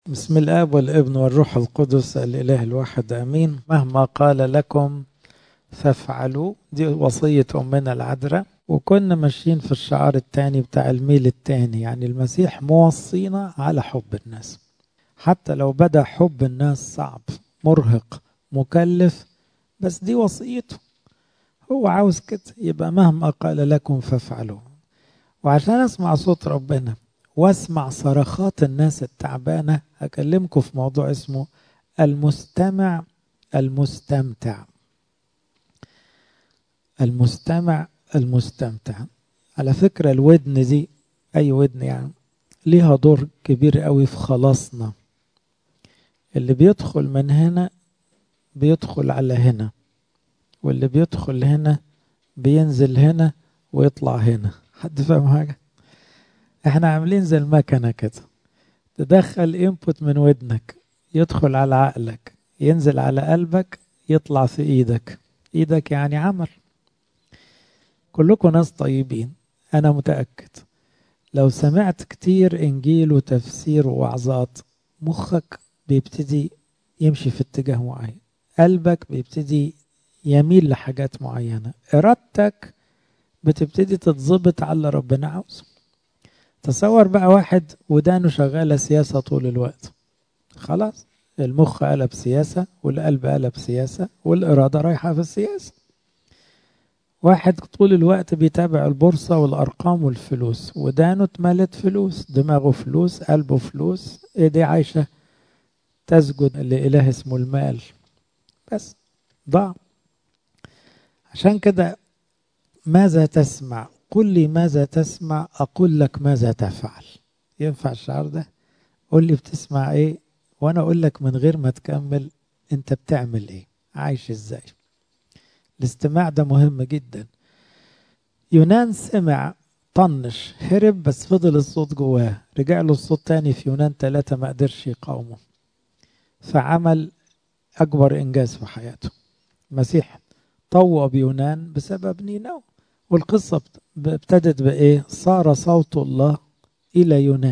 بسم الاب والابن والروح القدس الاله الواحد امين مهما قال لكم فافعلوا دي وصيه امنا العذراء وكنا ماشيين في الشعار الثاني بتاع الميل الثاني يعني المسيح موصينا على حب الناس حتى لو بدا حب الناس صعب مرهق مكلف بس دي وصيته هو عاوز كده يبقى مهما قال لكم فافعلوا وعشان اسمع صوت ربنا واسمع صرخات الناس التعبانه هكلمكم في موضوع اسمه المستمع المستمتع المستمع المستمتع على فكرة الودن دي أي ودن يعني ليها دور كبير قوي في خلاصنا اللي بيدخل من هنا بيدخل على هنا واللي بيدخل هنا بينزل هنا ويطلع هنا حد فاهم حاجة احنا عاملين زي المكنة كده تدخل انبوت من ودنك يدخل على عقلك ينزل على قلبك يطلع في ايدك ايدك يعني عمل كلكم ناس طيبين انا متاكد لو سمعت كتير انجيل وتفسير ووعظات مخك بيبتدي يمشي في اتجاه معين قلبك بيبتدي يميل لحاجات معينه ارادتك بتبتدي تتظبط على اللي ربنا عاوزه تصور بقى واحد ودانه شغاله سياسه طول الوقت خلاص المخ قلب سياسه والقلب قلب سياسه والاراده رايحه في السياسه واحد طول الوقت بيتابع البورصة والأرقام والفلوس ودانه اتملت فلوس دماغه فلوس قلبه فلوس ايديه عايشة تسجد لإله اسمه المال بس ضاع عشان كده ماذا تسمع قل لي ماذا تسمع أقول لك ماذا تفعل ينفع الشعر ده قول لي بتسمع ايه وانا اقول لك من غير ما تكمل انت بتعمل ايه عايش ازاي الاستماع ده مهم جدا يونان سمع طنش هرب بس فضل الصوت جواه رجع له الصوت تاني في يونان ثلاثة ما قدرش يقاومه فعمل أكبر إنجاز في حياته المسيح طوى بيونان بسبب نينو والقصة ابتدت بإيه صار صوت الله إلى يونان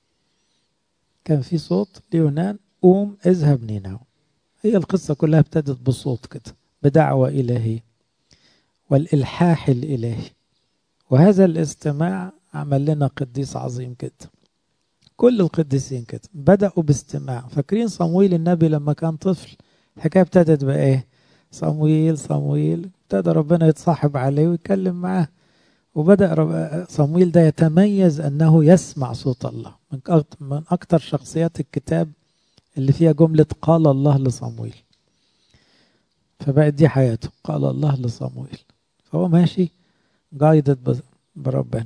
كان في صوت ليونان قوم اذهب نينو هي القصة كلها ابتدت بصوت كده بدعوة إلهية والإلحاح الإلهي وهذا الاستماع عمل لنا قديس عظيم جدا كل القديسين كده بدأوا باستماع فاكرين صمويل النبي لما كان طفل الحكاية ابتدت بإيه صمويل صمويل ابتدى ربنا يتصاحب عليه ويتكلم معاه وبدأ صمويل ده يتميز أنه يسمع صوت الله من أكثر شخصيات الكتاب اللي فيها جملة قال الله لصمويل فبقت دي حياته قال الله لصمويل فهو ماشي جايدد بربنا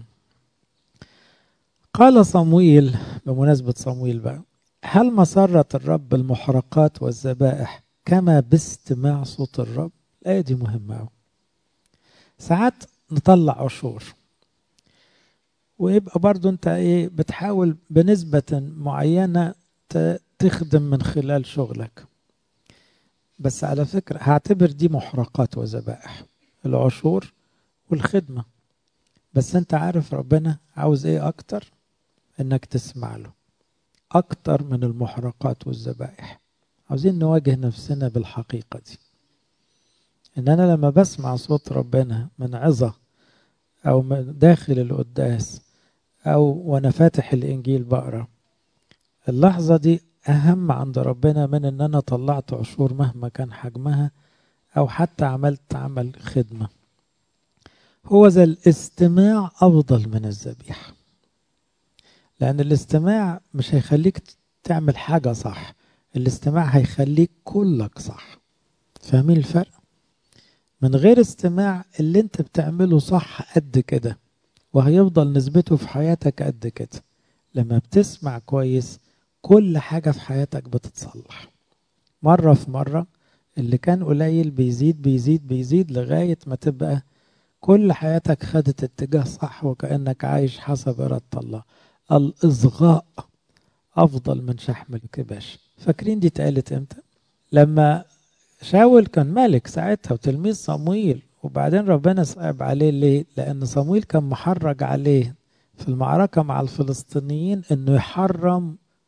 قال صمويل بمناسبة صمويل بقى هل مسرة الرب المحرقات والذبائح كما باستماع صوت الرب الآية دي مهمة أوي ساعات نطلع عشور ويبقى برضو انت ايه بتحاول بنسبة معينة تخدم من خلال شغلك بس على فكرة هعتبر دي محرقات وذبائح العشور والخدمة بس انت عارف ربنا عاوز ايه اكتر انك تسمع له اكتر من المحرقات والذبائح عاوزين نواجه نفسنا بالحقيقة دي ان انا لما بسمع صوت ربنا من عظة او من داخل القداس او وانا فاتح الانجيل بقرا اللحظة دي أهم عند ربنا من إن أنا طلعت عشور مهما كان حجمها أو حتى عملت عمل خدمة هو ذا الاستماع أفضل من الذبيحة لأن الاستماع مش هيخليك تعمل حاجة صح الاستماع هيخليك كلك صح فاهمين الفرق؟ من غير استماع اللي انت بتعمله صح قد كده وهيفضل نسبته في حياتك قد كده لما بتسمع كويس كل حاجة في حياتك بتتصلح مرة في مرة اللي كان قليل بيزيد بيزيد بيزيد لغاية ما تبقى كل حياتك خدت اتجاه صح وكأنك عايش حسب إرادة الله الإصغاء أفضل من شحم الكباش فاكرين دي اتقالت امتى؟ لما شاول كان ملك ساعتها وتلميذ صمويل وبعدين ربنا صعب عليه ليه؟ لأن صمويل كان محرج عليه في المعركة مع الفلسطينيين إنه يحرم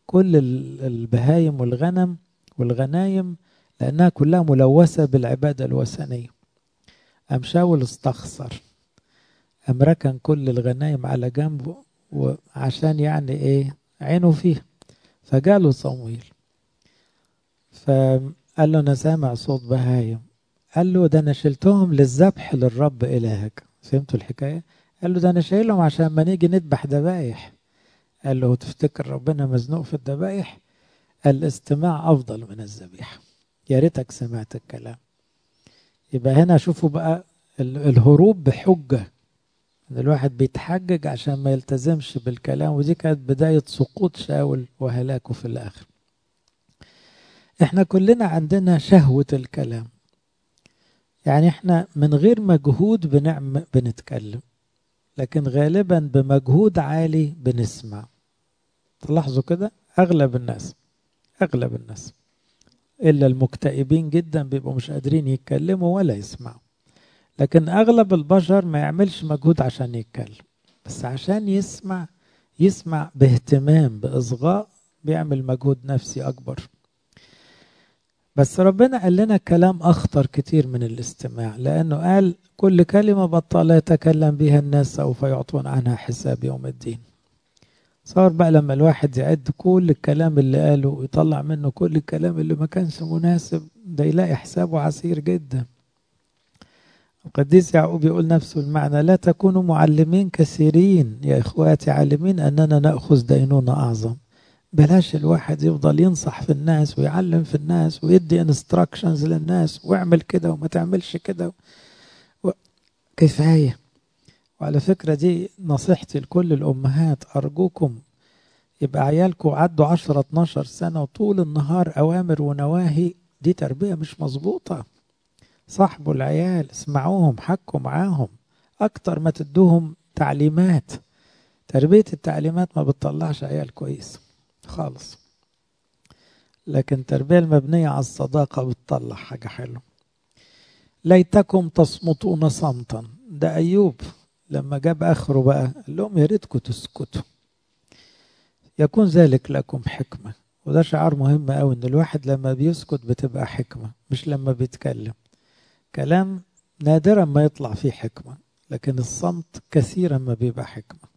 كل البهايم والغنم والغنايم لأنها كلها ملوثة بالعبادة الوثنية أم شاول استخسر أم ركن كل الغنايم على جنبه وعشان يعني إيه عينه فيه فجاله صمويل فقال له أنا سامع صوت بهايم قال له ده أنا شلتهم للذبح للرب إلهك فهمتوا الحكاية؟ قال له ده أنا شايلهم عشان ما نيجي نذبح ذبايح قال له تفتكر ربنا مزنوق في الذبايح؟ الاستماع أفضل من الذبيحة يا ريتك سمعت الكلام يبقى هنا شوفوا بقى الهروب بحجة ان الواحد بيتحجج عشان ما يلتزمش بالكلام ودي كانت بداية سقوط شاول وهلاكه في الآخر احنا كلنا عندنا شهوة الكلام يعني احنا من غير مجهود بنعم بنتكلم لكن غالبا بمجهود عالي بنسمع تلاحظوا كده اغلب الناس اغلب الناس الا المكتئبين جدا بيبقوا مش قادرين يتكلموا ولا يسمعوا لكن اغلب البشر ما يعملش مجهود عشان يتكلم بس عشان يسمع يسمع باهتمام باصغاء بيعمل مجهود نفسي اكبر بس ربنا قال لنا كلام اخطر كتير من الاستماع لانه قال كل كلمه بطل يتكلم بها الناس سوف يعطون عنها حساب يوم الدين صار بقى لما الواحد يعد كل الكلام اللي قاله ويطلع منه كل الكلام اللي ما كانش مناسب ده يلاقي حسابه عسير جدا القديس يعقوب يقول نفسه المعنى لا تكونوا معلمين كثيرين يا اخواتي عالمين اننا ناخذ دينونة اعظم بلاش الواحد يفضل ينصح في الناس ويعلم في الناس ويدي انستراكشنز للناس واعمل كده وما تعملش كده و... كفايه وعلى فكرة دي نصيحتي لكل الأمهات أرجوكم يبقى عيالكم عدوا 10 12 سنة وطول النهار أوامر ونواهي دي تربية مش مظبوطة صاحبوا العيال اسمعوهم حكوا معاهم أكتر ما تدوهم تعليمات تربية التعليمات ما بتطلعش عيال كويس خالص لكن التربية المبنية على الصداقة بتطلع حاجة حلوة ليتكم تصمتون صمتا ده أيوب لما جاب اخره بقى قال لهم يا ريتكم تسكتوا يكون ذلك لكم حكمه وده شعار مهم قوي ان الواحد لما بيسكت بتبقى حكمه مش لما بيتكلم كلام نادرا ما يطلع فيه حكمه لكن الصمت كثيرا ما بيبقى حكمه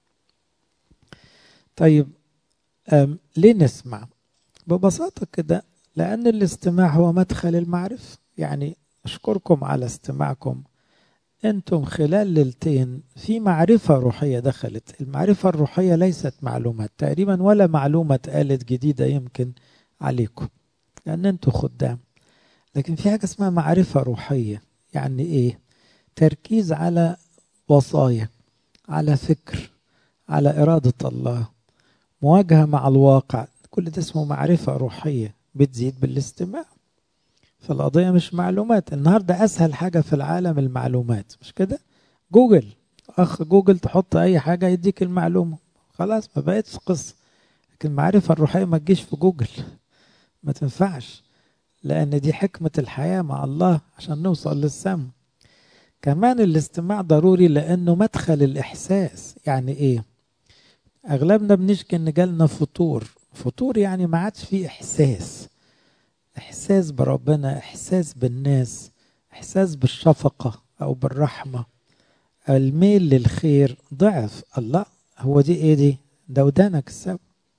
طيب ليه نسمع ببساطه كده لان الاستماع هو مدخل المعرفه يعني اشكركم على استماعكم انتم خلال ليلتين في معرفة روحية دخلت المعرفة الروحية ليست معلومات تقريبا ولا معلومة اتقالت جديدة يمكن عليكم لأن انتم خدام لكن في حاجة اسمها معرفة روحية يعني ايه تركيز على وصايا على فكر على إرادة الله مواجهة مع الواقع كل ده اسمه معرفة روحية بتزيد بالاستماع فالقضية مش معلومات النهاردة أسهل حاجة في العالم المعلومات مش كده جوجل أخ جوجل تحط أي حاجة يديك المعلومة خلاص ما بقتش قصة لكن المعرفة الروحية ما تجيش في جوجل ما تنفعش لأن دي حكمة الحياة مع الله عشان نوصل للسما كمان الاستماع ضروري لأنه مدخل الإحساس يعني إيه أغلبنا بنشكي إن جالنا فطور فطور يعني ما عادش فيه إحساس احساس بربنا احساس بالناس احساس بالشفقه او بالرحمه الميل للخير ضعف الله هو دي ايه دي ده ودانك السبب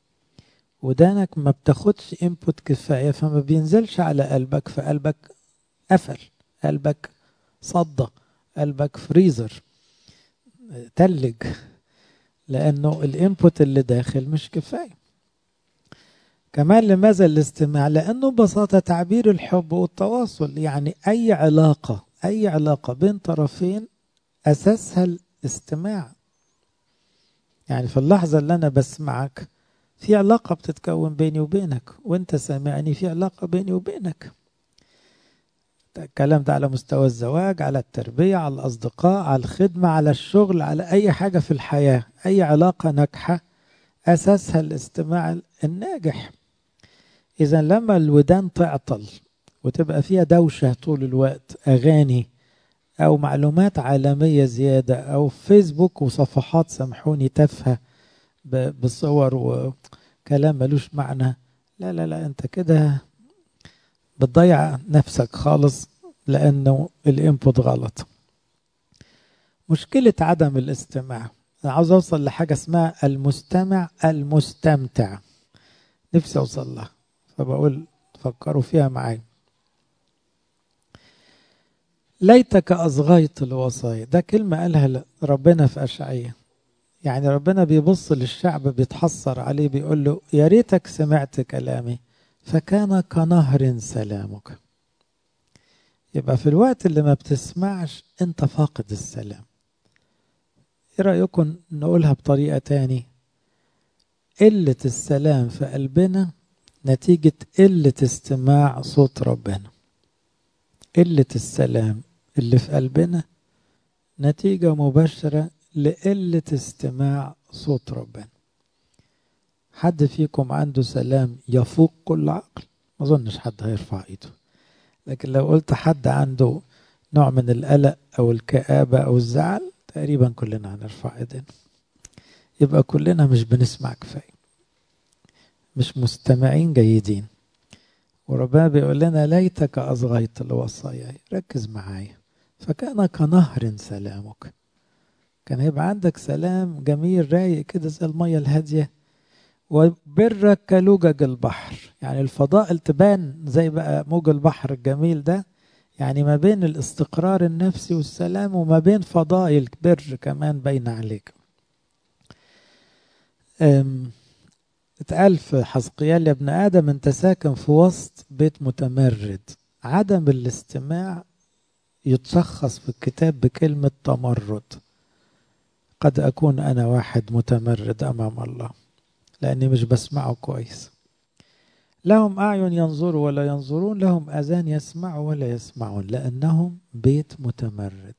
ودانك ما بتاخدش انبوت كفايه فما بينزلش على قلبك فقلبك قفل قلبك صدى قلبك فريزر تلج لانه الانبوت اللي داخل مش كفايه كمان لماذا الاستماع لانه ببساطه تعبير الحب والتواصل يعني اي علاقه اي علاقه بين طرفين اساسها الاستماع يعني في اللحظه اللي انا بسمعك في علاقه بتتكون بيني وبينك وانت سامعني في علاقه بيني وبينك الكلام ده على مستوى الزواج على التربيه على الاصدقاء على الخدمه على الشغل على اي حاجه في الحياه اي علاقه ناجحه اساسها الاستماع الناجح إذا لما الودان تعطل وتبقى فيها دوشة طول الوقت أغاني أو معلومات عالمية زيادة أو فيسبوك وصفحات سامحوني تافهة بصور و... كلام ملوش معنى لا لا لا انت كده بتضيع نفسك خالص لانه الانبوت غلط مشكلة عدم الاستماع انا عاوز اوصل لحاجة اسمها المستمع المستمتع نفسي اوصل لها فبقول فكروا فيها معايا ليتك أصغيت الوصايا ده كلمة قالها ربنا في أشعية يعني ربنا بيبص للشعب بيتحسر عليه بيقول له يا ريتك سمعت كلامي فكان كنهر سلامك يبقى في الوقت اللي ما بتسمعش انت فاقد السلام ايه رأيكم نقولها بطريقة تاني قلة السلام في قلبنا نتيجة قلة استماع صوت ربنا قلة السلام اللي في قلبنا نتيجة مباشرة لقلة استماع صوت ربنا حد فيكم عنده سلام يفوق كل عقل ما اظنش حد هيرفع ايده لكن لو قلت حد عنده نوع من القلق او الكآبة او الزعل تقريبا كلنا هنرفع ايدينا يبقى كلنا مش بنسمع كفاية مش مستمعين جيدين وربنا بيقول لنا ليتك أصغيت الوصايا ركز معايا فكان كنهر سلامك كان هيبقى عندك سلام جميل رايق كده زي المية الهادية وبرك كلوجج البحر يعني الفضائل تبان زي بقى موج البحر الجميل ده يعني ما بين الاستقرار النفسي والسلام وما بين فضائل بر كمان باين عليك اتقال في حزقيال يا ابن آدم أنت ساكن في وسط بيت متمرد عدم الاستماع يتشخص في الكتاب بكلمة تمرد قد أكون أنا واحد متمرد أمام الله لأني مش بسمعه كويس لهم أعين ينظروا ولا ينظرون لهم أذان يسمعوا ولا يسمعون لأنهم بيت متمرد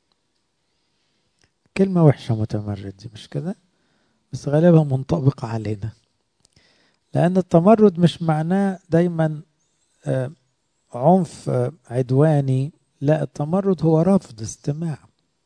كلمة وحشة متمرد دي مش كده بس غالبا منطبقة علينا لأن التمرد مش معناه دايما عنف عدواني لا التمرد هو رفض استماع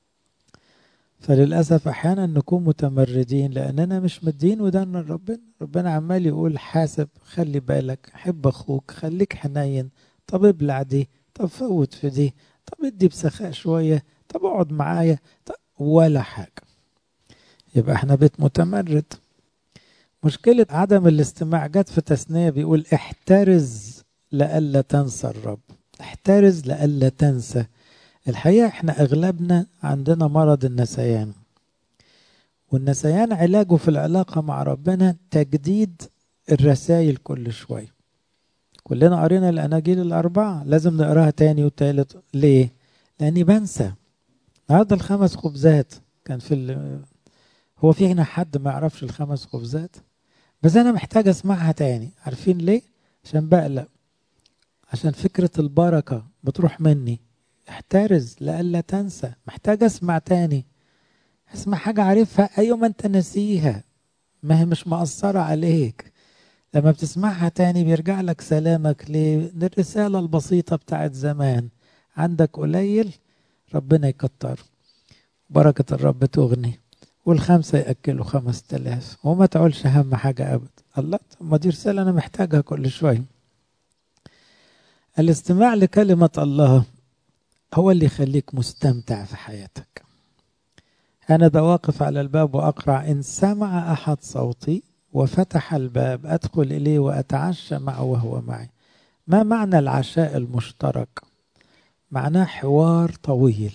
فللأسف أحيانا نكون متمردين لأننا مش مدين ودانا لربنا ربنا عمال يقول حاسب خلي بالك حب أخوك خليك حنين طب ابلع دي طب فوت في دي طب ادي بسخاء شوية طب اقعد معايا طب ولا حاجة يبقى احنا بيت متمرد مشكلة عدم الاستماع جت في تثنية بيقول احترز لألا تنسى الرب احترز لألا تنسى الحقيقة احنا اغلبنا عندنا مرض النسيان والنسيان علاجه في العلاقة مع ربنا تجديد الرسائل كل شوية كلنا قرينا الأناجيل الأربعة لازم نقراها تاني وتالت ليه؟ لأني بنسى النهارده الخمس خبزات كان في هو في هنا حد ما يعرفش الخمس خبزات بس أنا محتاج أسمعها تاني عارفين ليه؟ عشان بقلق عشان فكرة البركة بتروح مني احترز لألا تنسى محتاج أسمع تاني اسمع حاجة عارفها أيوة ما أنت نسيها ما هي مش مأثرة عليك لما بتسمعها تاني بيرجع لك سلامك للرسالة البسيطة بتاعت زمان عندك قليل ربنا يكتر بركة الرب تغني والخمسة يأكلوا خمس تلاف وما تعولش هم حاجة أبدا الله ما دي رسالة أنا محتاجها كل شوية الاستماع لكلمة الله هو اللي يخليك مستمتع في حياتك أنا ده واقف على الباب وأقرع إن سمع أحد صوتي وفتح الباب أدخل إليه وأتعشى معه وهو معي ما معنى العشاء المشترك معناه حوار طويل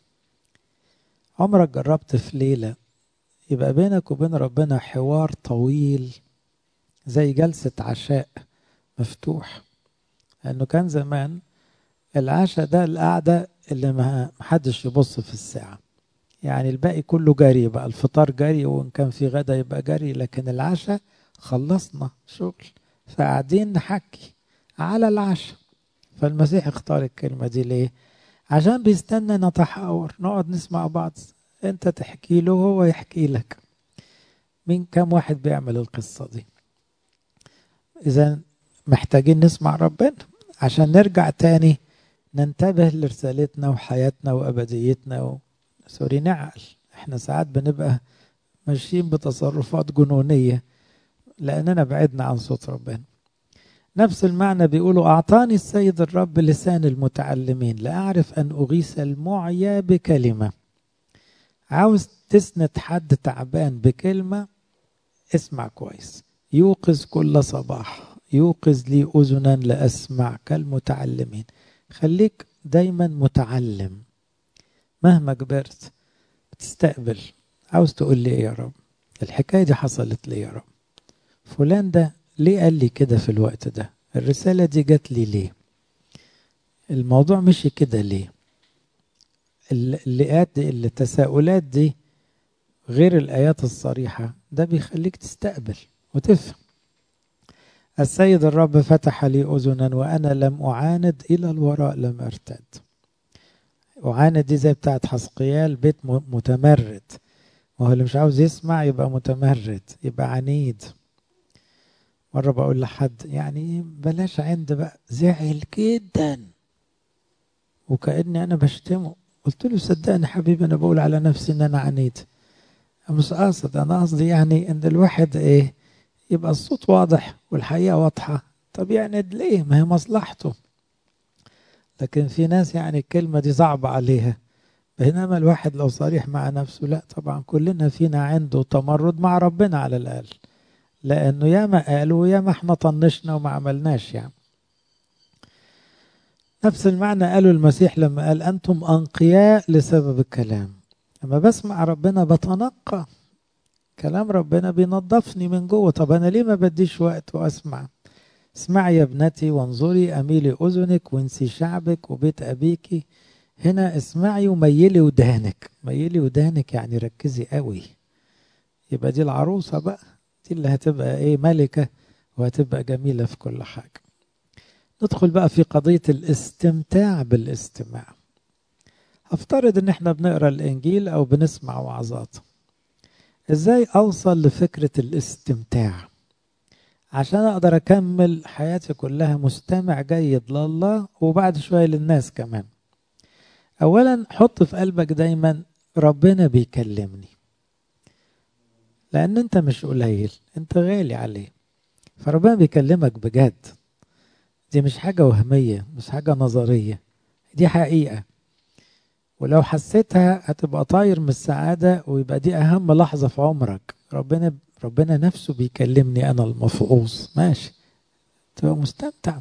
عمرك جربت في ليلة يبقى بينك وبين ربنا حوار طويل زي جلسة عشاء مفتوح لأنه كان زمان العشاء ده القعدة اللي ما حدش يبص في الساعة يعني الباقي كله جري بقى الفطار جري وإن كان في غدا يبقى جري لكن العشاء خلصنا شغل فقاعدين نحكي على العشاء فالمسيح اختار الكلمة دي ليه؟ عشان بيستنى نتحاور نقعد نسمع بعض انت تحكي له وهو يحكي لك مين كم واحد بيعمل القصة دي إذا محتاجين نسمع ربنا عشان نرجع تاني ننتبه لرسالتنا وحياتنا وأبديتنا و... سوري نعقل احنا ساعات بنبقى ماشيين بتصرفات جنونية لأننا بعدنا عن صوت ربنا نفس المعنى بيقولوا أعطاني السيد الرب لسان المتعلمين لأعرف أن أغيث المعيا بكلمة عاوز تسند حد تعبان بكلمة اسمع كويس يوقظ كل صباح يوقظ لي أذنا لأسمع كالمتعلمين خليك دايما متعلم مهما كبرت بتستقبل عاوز تقول لي ايه يا رب الحكاية دي حصلت لي يا رب فلان ده ليه قال لي كده في الوقت ده الرسالة دي جات لي ليه الموضوع مشي كده ليه اللقات دي التساؤلات دي غير الآيات الصريحة ده بيخليك تستقبل وتفهم السيد الرب فتح لي أذنا وأنا لم أعاند إلى الوراء لم أرتد أعاند دي زي بتاعت حسقيال بيت متمرد ما هو اللي مش عاوز يسمع يبقى متمرد يبقى عنيد مرة بقول لحد يعني بلاش عند بقى زعل جدا وكأني أنا بشتمه قلت له صدقني حبيبي أنا بقول على نفسي إن أنا عنيد مش قاصد أنا قصدي يعني إن الواحد إيه يبقى الصوت واضح والحقيقة واضحة طب يعني ليه ما هي مصلحته لكن في ناس يعني الكلمة دي صعبة عليها بينما الواحد لو صريح مع نفسه لا طبعا كلنا فينا عنده تمرد مع ربنا على الأقل لأنه ياما قالوا وياما احنا طنشنا وما عملناش يعني نفس المعنى قاله المسيح لما قال أنتم أنقياء لسبب الكلام لما بسمع ربنا بتنقى كلام ربنا بينظفني من جوه طب أنا ليه ما بديش وقت وأسمع اسمعي يا ابنتي وانظري أميلي أذنك وانسي شعبك وبيت أبيك هنا اسمعي وميلي ودانك ميلي ودانك يعني ركزي قوي يبقى دي العروسة بقى دي اللي هتبقى ايه ملكة وهتبقى جميلة في كل حاجة ندخل بقى في قضية الاستمتاع بالاستماع هفترض ان احنا بنقرا الانجيل او بنسمع وعظات ازاي اوصل لفكرة الاستمتاع عشان اقدر اكمل حياتي كلها مستمع جيد لله وبعد شوية للناس كمان اولا حط في قلبك دايما ربنا بيكلمني لان انت مش قليل انت غالي عليه فربنا بيكلمك بجد دي مش حاجة وهمية مش حاجة نظرية دي حقيقة ولو حسيتها هتبقى طاير من السعادة ويبقى دي أهم لحظة في عمرك ربنا ربنا نفسه بيكلمني أنا المفقوس ماشي تبقى مستمتع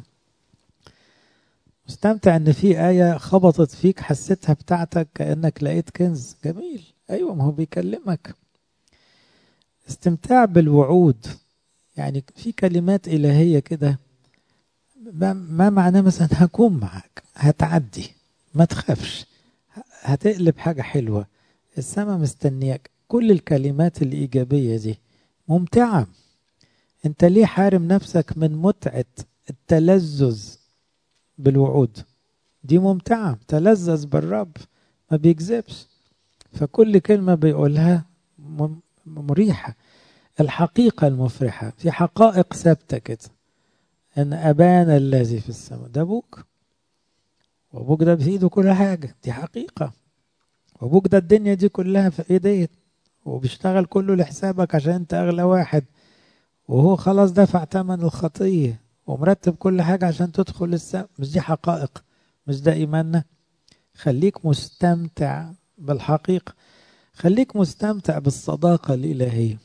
مستمتع إن في آية خبطت فيك حسيتها بتاعتك كأنك لقيت كنز جميل أيوة ما هو بيكلمك استمتاع بالوعود يعني في كلمات إلهية كده ما معناه مثلا هكون معك هتعدي ما تخافش هتقلب حاجة حلوة السماء مستنياك كل الكلمات الإيجابية دي ممتعة انت ليه حارم نفسك من متعة التلذذ بالوعود دي ممتعة تلذذ بالرب ما بيكذبش فكل كلمة بيقولها مريحة الحقيقة المفرحة في حقائق ثابتة كده ان ابانا الذي في السماء ده ابوك وابوك ده في ايده كل حاجه دي حقيقه وابوك ده الدنيا دي كلها في ايديه وبيشتغل كله لحسابك عشان انت اغلى واحد وهو خلاص دفع ثمن الخطيه ومرتب كل حاجه عشان تدخل السماء مش دي حقائق مش ده ايماننا خليك مستمتع بالحقيقه خليك مستمتع بالصداقه الالهيه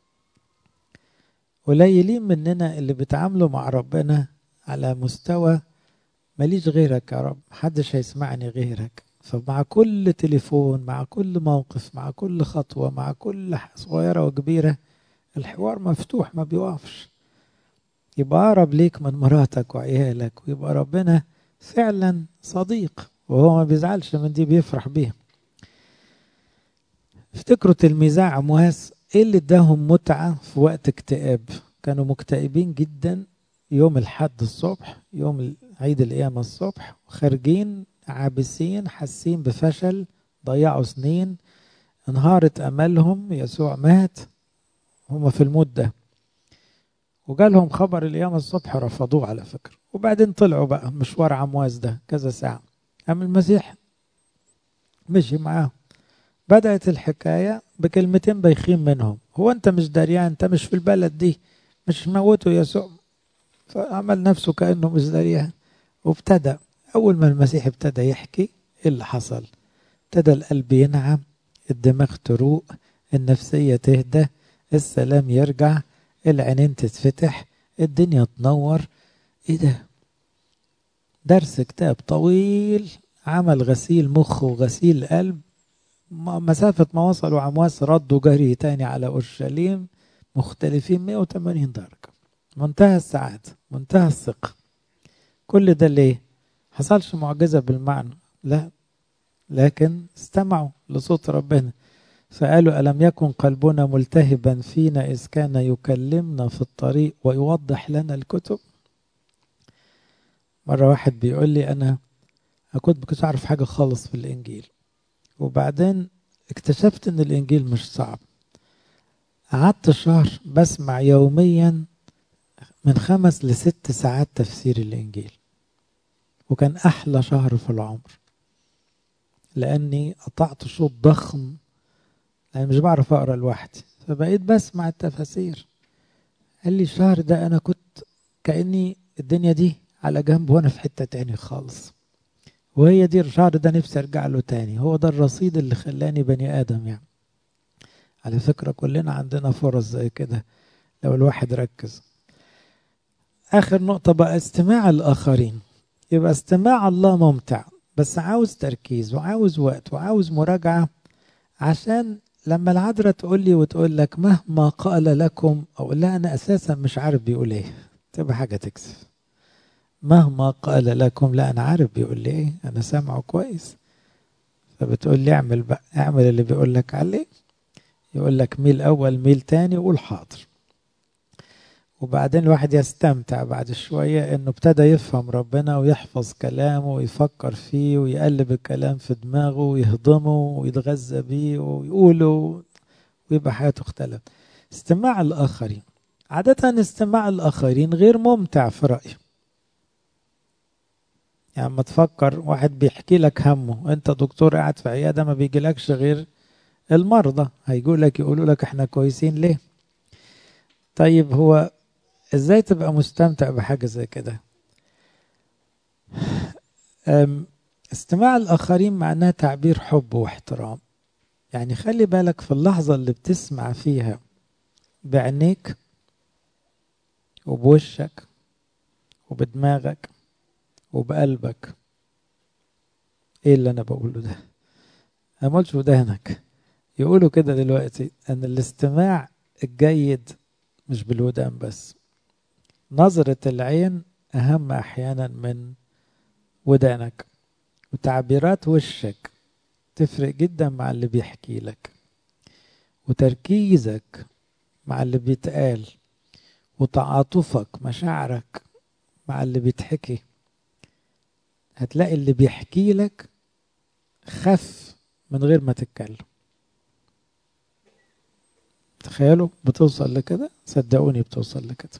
قليلين مننا اللي بيتعاملوا مع ربنا على مستوى ماليش غيرك يا رب محدش هيسمعني غيرك فمع كل تليفون مع كل موقف مع كل خطوة مع كل صغيرة وكبيرة الحوار مفتوح ما بيوقفش يبقى أقرب ليك من مراتك وعيالك ويبقى ربنا فعلا صديق وهو ما بيزعلش من دي بيفرح بيها افتكروا تلميذا عمواس ايه اللي اداهم متعة في وقت اكتئاب كانوا مكتئبين جدا يوم الحد الصبح يوم عيد القيامة الصبح خارجين عابسين حاسين بفشل ضيعوا سنين انهارت املهم يسوع مات هما في الموت ده وجالهم خبر القيامة الصبح رفضوه على فكرة وبعدين طلعوا بقى مشوار عمواس ده كذا ساعة أم المسيح مشي معاهم بدأت الحكاية بكلمتين بايخين منهم هو أنت مش دريان أنت مش في البلد دي مش موته يسوع فعمل نفسه كأنه مش دريان وابتدى أول ما المسيح ابتدى يحكي إيه اللي حصل ابتدى القلب ينعم الدماغ تروق النفسية تهدى السلام يرجع العينين تتفتح الدنيا تنور ايه ده درس كتاب طويل عمل غسيل مخ وغسيل قلب مسافة ما وصلوا عمواس ردوا جري تاني على أورشليم مختلفين 180 درجة منتهى السعادة منتهى الثقة كل ده ليه حصلش معجزة بالمعنى لا لكن استمعوا لصوت ربنا فقالوا ألم يكن قلبنا ملتهبا فينا إذ كان يكلمنا في الطريق ويوضح لنا الكتب مرة واحد بيقول لي أنا كنت ما كنتش أعرف حاجة خالص في الإنجيل وبعدين اكتشفت إن الإنجيل مش صعب قعدت شهر بسمع يوميا من خمس لست ساعات تفسير الإنجيل وكان أحلى شهر في العمر لأني قطعت شوط ضخم أنا مش بعرف أقرأ لوحدي فبقيت بسمع التفاسير قال لي الشهر ده أنا كنت كأني الدنيا دي على جنب وأنا في حتة تاني خالص وهي دي الشهر ده نفسي أرجع له تاني هو ده الرصيد اللي خلاني بني آدم يعني على فكرة كلنا عندنا فرص زي كده لو الواحد ركز آخر نقطة بقى استماع الآخرين يبقى استماع الله ممتع بس عاوز تركيز وعاوز وقت وعاوز مراجعة عشان لما العذراء تقول لي وتقول لك مهما قال لكم أو لا أنا أساسا مش عارف بيقول إيه تبقى حاجة تكسف مهما قال لكم لا أنا عارف بيقول لي إيه أنا سامعه كويس فبتقول لي اعمل بقى اعمل اللي بيقول لك عليه يقول لك ميل أول ميل تاني وقول حاضر وبعدين الواحد يستمتع بعد شوية انه ابتدى يفهم ربنا ويحفظ كلامه ويفكر فيه ويقلب الكلام في دماغه ويهضمه ويتغذى بيه ويقوله ويبقى حياته اختلف استماع الآخرين عادة استماع الآخرين غير ممتع في رأيي يعني ما تفكر واحد بيحكي لك همه انت دكتور قاعد في عيادة ما بيجيلكش غير المرضى هيقول لك يقولوا لك احنا كويسين ليه طيب هو ازاي تبقى مستمتع بحاجة زي كده استماع الآخرين معناه تعبير حب واحترام يعني خلي بالك في اللحظة اللي بتسمع فيها بعينيك وبوشك وبدماغك وبقلبك ايه اللي انا بقوله ده انا ما قلتش ودانك يقولوا كده دلوقتي ان الاستماع الجيد مش بالودان بس نظرة العين أهم أحيانا من ودانك وتعبيرات وشك تفرق جدا مع اللي بيحكي لك وتركيزك مع اللي بيتقال وتعاطفك مشاعرك مع اللي بيتحكي هتلاقي اللي بيحكي لك خف من غير ما تتكلم تخيلوا بتوصل لكده صدقوني بتوصل لكده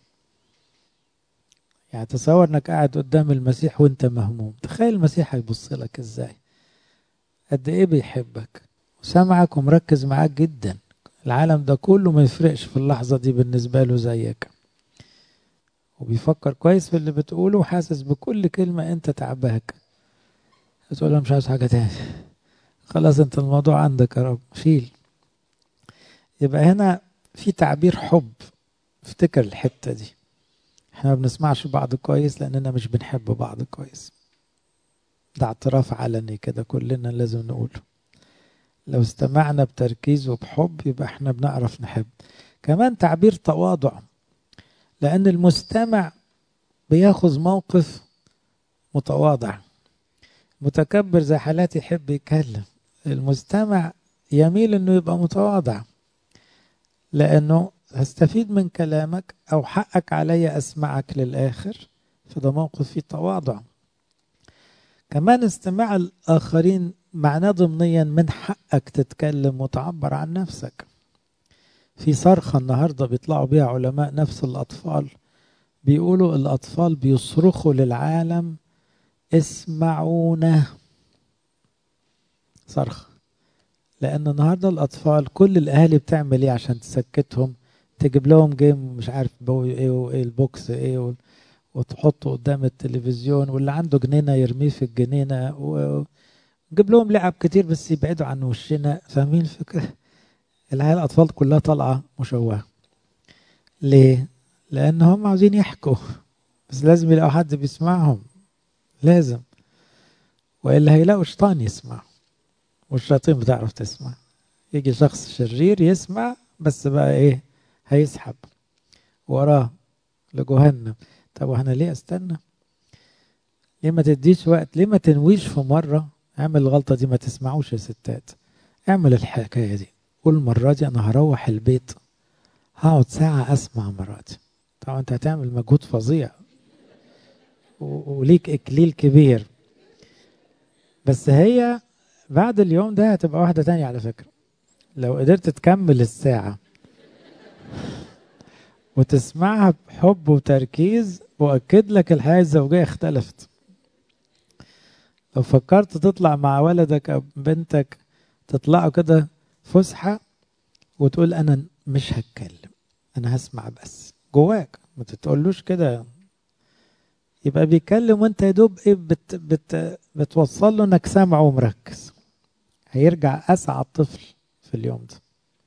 يعني تصور انك قاعد قدام المسيح وانت مهموم تخيل المسيح هيبص لك ازاي قد ايه بيحبك وسامعك ومركز معاك جدا العالم ده كله ما يفرقش في اللحظة دي بالنسبة له زيك وبيفكر كويس في اللي بتقوله وحاسس بكل كلمة انت تعباك تقول له مش عايز حاجة تاني خلاص انت الموضوع عندك يا رب شيل يبقى هنا في تعبير حب افتكر الحتة دي احنا ما بنسمعش بعض كويس لاننا مش بنحب بعض كويس ده اعتراف علني كده كلنا لازم نقوله لو استمعنا بتركيز وبحب يبقى احنا بنعرف نحب كمان تعبير تواضع لان المستمع بياخذ موقف متواضع متكبر زي حالاتي يحب يتكلم المستمع يميل انه يبقى متواضع لانه هستفيد من كلامك او حقك علي اسمعك للاخر فده موقف فيه تواضع كمان استماع الاخرين معناه ضمنيا من حقك تتكلم وتعبر عن نفسك في صرخة النهاردة بيطلعوا بيها علماء نفس الأطفال بيقولوا الأطفال بيصرخوا للعالم اسمعونا صرخة لأن النهاردة الأطفال كل الأهالي بتعمل إيه عشان تسكتهم تجيب لهم جيم مش عارف بوي ايه وايه البوكس ايه و... وتحطه قدام التلفزيون واللي عنده جنينة يرميه في الجنينة ونجيب لهم لعب كتير بس يبعدوا عن وشنا فاهمين الفكرة العيال الأطفال كلها طالعة مشوهة ليه؟ لأن هم عاوزين يحكوا بس لازم يلاقوا حد بيسمعهم لازم وإلا هيلاقوا شيطان يسمع والشياطين بتعرف تسمع يجي شخص شرير يسمع بس بقى ايه هيسحب وراه لجهنم طب وانا ليه استنى ليه ما تديش وقت ليه ما تنويش في مرة اعمل الغلطة دي ما تسمعوش يا ستات اعمل الحكاية دي قول المرة دي انا هروح البيت هقعد ساعة اسمع مراتي طبعا انت هتعمل مجهود فظيع وليك اكليل كبير بس هي بعد اليوم ده هتبقى واحدة تانية على فكرة لو قدرت تكمل الساعة وتسمعها بحب وتركيز وأكد لك الحياة الزوجية اختلفت لو فكرت تطلع مع ولدك أو بنتك تطلعوا كده فسحة وتقول أنا مش هتكلم أنا هسمع بس جواك ما تتقولوش كده يبقى بيتكلم وانت يا دوب ايه بت بت بتوصل له انك سامع ومركز هيرجع اسعد طفل في اليوم ده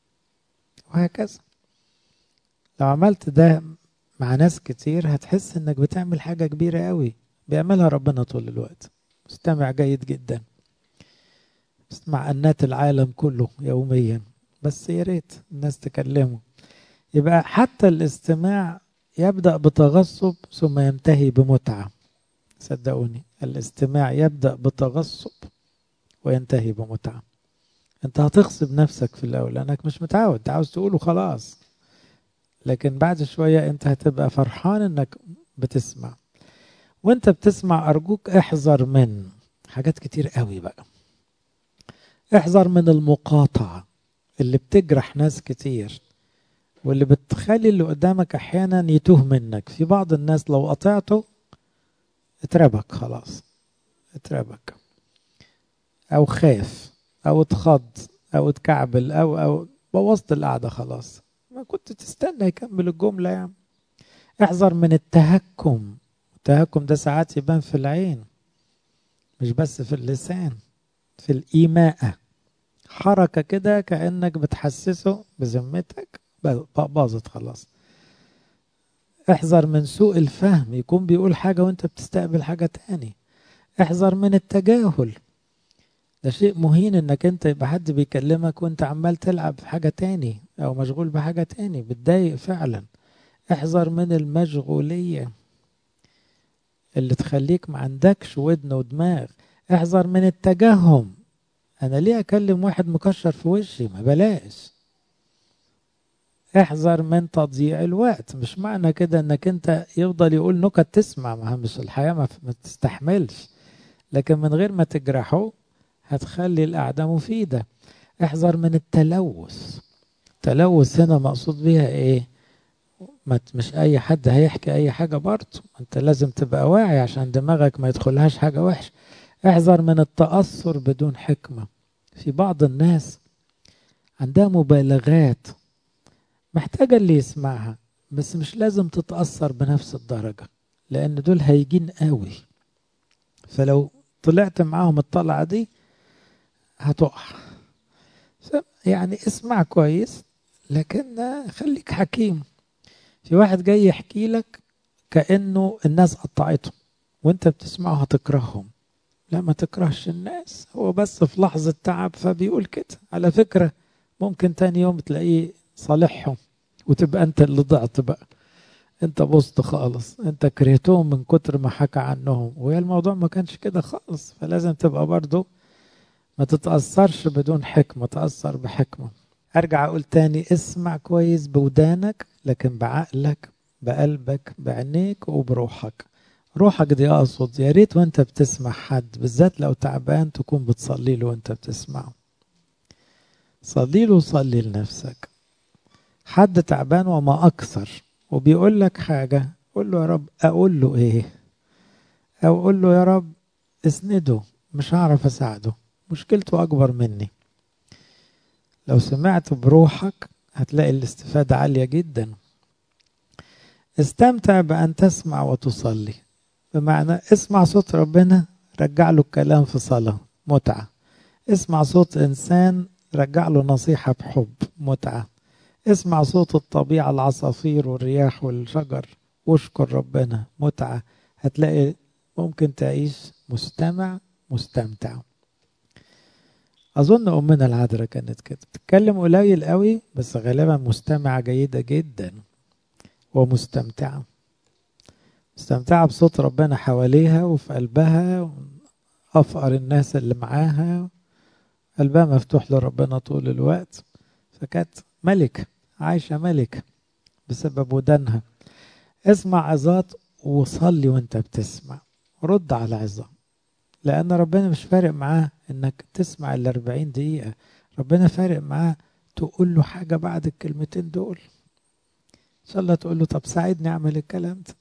وهكذا لو عملت ده مع ناس كتير هتحس انك بتعمل حاجة كبيرة قوي بيعملها ربنا طول الوقت مستمع جيد جدا اسمع أنات العالم كله يوميا بس يا ريت الناس تكلمه يبقى حتى الاستماع يبدأ بتغصب ثم ينتهي بمتعة صدقوني الاستماع يبدأ بتغصب وينتهي بمتعة انت هتغصب نفسك في الاول لانك مش متعود انت عاوز تقوله خلاص لكن بعد شوية انت هتبقى فرحان انك بتسمع وانت بتسمع ارجوك احذر من حاجات كتير قوي بقى احذر من المقاطعة اللي بتجرح ناس كتير واللي بتخلي اللي قدامك احيانا يتوه منك في بعض الناس لو قطعته اتربك خلاص اتربك او خاف او اتخض او اتكعبل او او بوظت القعده خلاص ما كنت تستنى يكمل الجمله يعني احذر من التهكم التهكم ده ساعات يبان في العين مش بس في اللسان في الإيماءة حركة كده كأنك بتحسسه بذمتك باظت خلاص احذر من سوء الفهم يكون بيقول حاجة وانت بتستقبل حاجة تاني احذر من التجاهل ده شيء مهين انك انت يبقى حد بيكلمك وانت عمال تلعب في حاجة تاني او مشغول بحاجة تاني بتضايق فعلا احذر من المشغولية اللي تخليك ما عندكش ودن ودماغ احذر من التجهم انا ليه اكلم واحد مكشر في وشي ما بلاش احذر من تضييع الوقت مش معنى كده انك انت يفضل يقول نكت تسمع ما مش الحياة ما تستحملش لكن من غير ما تجرحه هتخلي القعدة مفيدة احذر من التلوث التلوث هنا مقصود بيها ايه ما مش اي حد هيحكي اي حاجة برضه انت لازم تبقى واعي عشان دماغك ما يدخلهاش حاجة وحشة احذر من التأثر بدون حكمة في بعض الناس عندها مبالغات محتاجة اللي يسمعها بس مش لازم تتأثر بنفس الدرجة لأن دول هيجين قوي فلو طلعت معاهم الطلعة دي هتقع يعني اسمع كويس لكن خليك حكيم في واحد جاي يحكي لك كأنه الناس قطعته وانت بتسمعه هتكرههم لا ما تكرهش الناس هو بس في لحظة تعب فبيقول كده على فكرة ممكن تاني يوم تلاقيه صالحهم وتبقى انت اللي ضعت بقى انت بوظت خالص انت كرهتهم من كتر ما حكى عنهم وهي الموضوع ما كانش كده خالص فلازم تبقى برضو ما تتأثرش بدون حكمة تأثر بحكمة ارجع اقول تاني اسمع كويس بودانك لكن بعقلك بقلبك بعينيك وبروحك روحك دي اقصد يا ريت وانت بتسمع حد بالذات لو تعبان تكون بتصلي له وانت بتسمعه صلي له وصلي لنفسك حد تعبان وما اكثر وبيقول لك حاجه قول له يا رب اقول له ايه او قول له يا رب اسنده مش هعرف اساعده مشكلته اكبر مني لو سمعت بروحك هتلاقي الاستفادة عالية جدا استمتع بأن تسمع وتصلي بمعنى اسمع صوت ربنا رجع له الكلام في صلاة متعة اسمع صوت إنسان رجع له نصيحة بحب متعة اسمع صوت الطبيعة العصافير والرياح والشجر واشكر ربنا متعة هتلاقي ممكن تعيش مستمع مستمتع أظن أمنا العذراء كانت كده بتتكلم قليل قوي بس غالبا مستمعة جيدة جدا ومستمتعة مستمتعة بصوت ربنا حواليها وفي قلبها أفقر الناس اللي معاها قلبها مفتوح لربنا طول الوقت فكانت ملكة عايشة ملكة بسبب ودانها اسمع عظات وصلي وانت بتسمع رد على عظة لأن ربنا مش فارق معاه انك تسمع ال 40 دقيقة ربنا فارق معاه تقول له حاجة بعد الكلمتين دول إن شاء الله تقول له طب ساعدني أعمل الكلام ده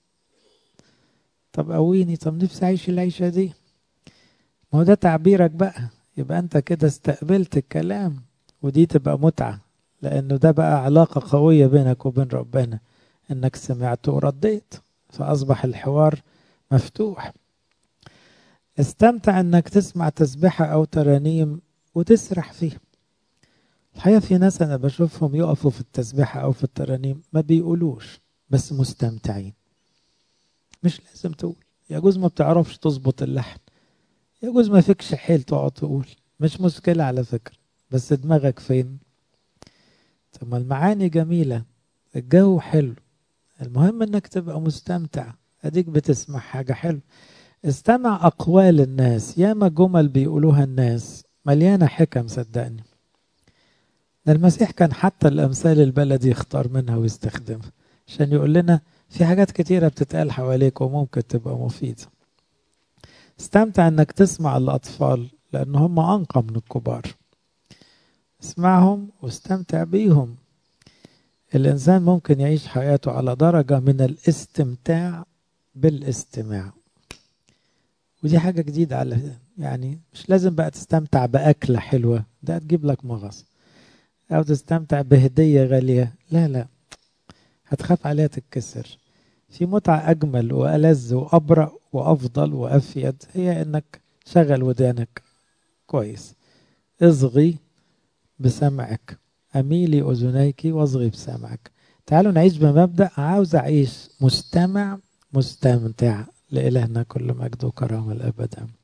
طب قويني طب نفسي أعيش العيشة دي ما هو ده تعبيرك بقى يبقى أنت كده استقبلت الكلام ودي تبقى متعة لأنه ده بقى علاقة قوية بينك وبين ربنا إنك سمعت ورديت فأصبح الحوار مفتوح استمتع إنك تسمع تسبحة أو ترانيم وتسرح فيها الحقيقة في ناس أنا بشوفهم يقفوا في التسبيحة أو في الترانيم ما بيقولوش بس مستمتعين مش لازم تقول يجوز ما بتعرفش تظبط اللحن يجوز ما فيكش حيل تقعد تقول مش مشكلة على فكرة بس دماغك فين طب المعاني جميلة الجو حلو المهم انك تبقى مستمتع اديك بتسمع حاجة حلوة استمع اقوال الناس ياما جمل بيقولوها الناس مليانة حكم صدقني ده المسيح كان حتى الأمثال البلدي يختار منها ويستخدمها عشان يقول لنا في حاجات كتيرة بتتقال حواليك وممكن تبقى مفيدة استمتع انك تسمع الأطفال لأن هم أنقى من الكبار اسمعهم واستمتع بيهم الإنسان ممكن يعيش حياته على درجة من الاستمتاع بالاستماع ودي حاجة جديدة على يعني مش لازم بقى تستمتع بأكلة حلوة ده هتجيب لك مغص أو تستمتع بهدية غالية لا لا هتخاف عليها تتكسر في متعة أجمل وألذ وأبرأ وأفضل وأفيد هي إنك شغل ودانك كويس اصغي بسمعك أميلي أذنيك واصغي بسمعك تعالوا نعيش بمبدأ عاوز أعيش مستمع مستمتع لإلهنا كل مجد وكرامة الأبد